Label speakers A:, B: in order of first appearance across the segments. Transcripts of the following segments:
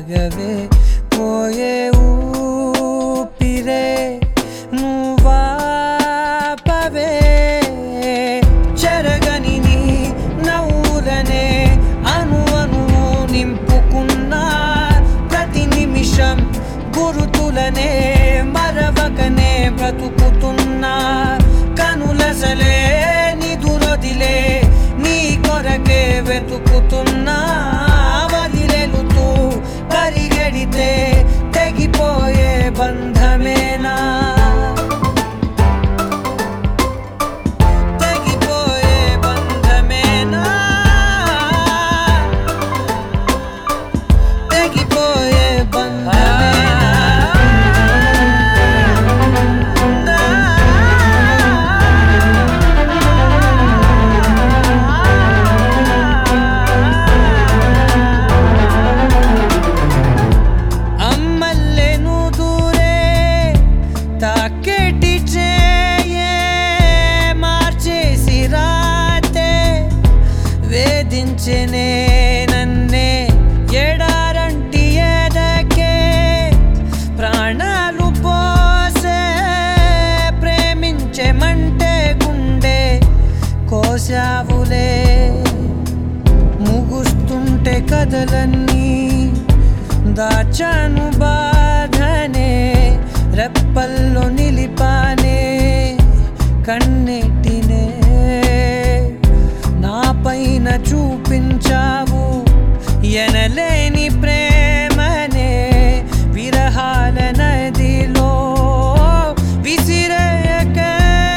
A: ఆగవే పోయే ఊపిరే నువ్వాపవే చెరగని నీ నవ్వులనే అను అను నింపుకున్నా ప్రతి నిమిషం గురుతులనే మరవకనే బ్రతుకుతున్నా కనులసలే నిదురొదిలే నీ కొరకే వెతుకుతున్నా వదిలేలుతూ పరిగెడితే తెగిపోయే బంధమేనా తెగిపోయే బంధమేనా తెగిపోయే అమ్మల్లెను దూరే తాకేటి చేయే మార్చేసి రాతే వేధించనే నన్నే ఎడారంటి ఎదకే ప్రాణాలు పోసే ప్రేమించమంటే గుండె కోసావులే ముగుస్తుంటే కథలన్నీ దాచాను బాధనే రెప్పల్లో నిలిపానే కన్నెట్టినే నా పైన చూపించావు ఎనలేని ప్రేమనే విరహాల నదిలో విసిరేయకే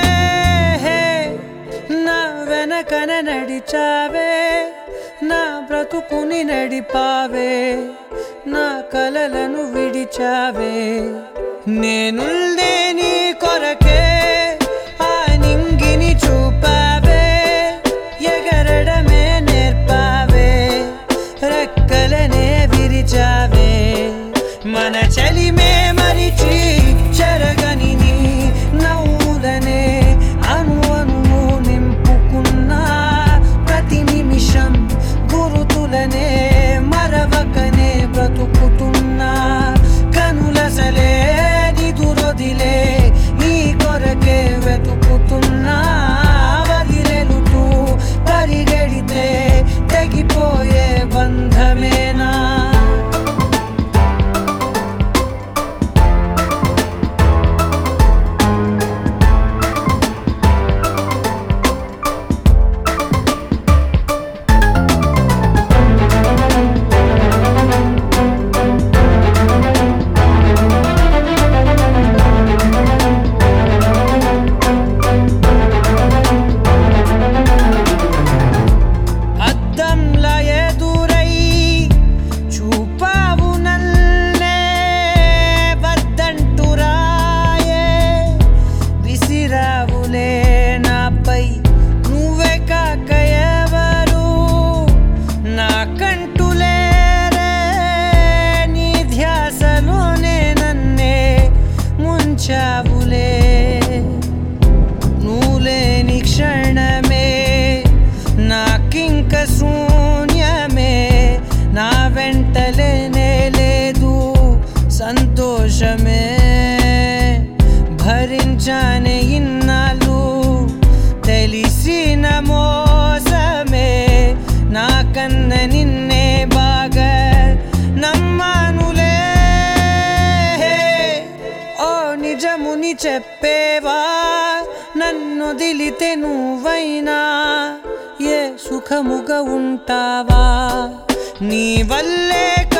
A: నా వెనకన నడిచావే నా బ్రతుకుని నడిపావే నా కలలను విడిచావే నేనుల్దే నీ కొరకే ఆ నింగిని చూపావే ఎగరడమే నేర్పావే రెక్కలనే విరిచావే మన చలిమే మరిచి చెరగని నీ నవ్వులనే అను అను నింపుకున్నా ప్రతి నిమిషం గురుతులనే మరవకనే బ్రతుకుతున్నా కనులసలే నిదురొదిలే నీ కొరకే వెతుకుతున్నా వదిలేలుతూ పరిగెడితే తెగిపోయే బంధమేనా అద్దంల ఎదురై చూపావు నన్నే వద్దంటూ రాయే విసిరావులే నాపై నువ్వే కాక ఎవరు నాకంటూ లేరే నీ ధ్యాసలోనే నన్నే ముంచావులే నువ్వులేని క్షణమే నాకింక శూన్యమే నా వెంటలేనే లేదు సంతోషమే భరించానే ఇన్నాళ్ళు తెలిసిన మోసమే నాకన్న నిన్నే బాగా నమ్మానులే ఓ నిజముని చెప్పేవా నన్ను దిలితే నువ్వైనా ఏ సుఖముగా ఉంటావా నీ వల్లే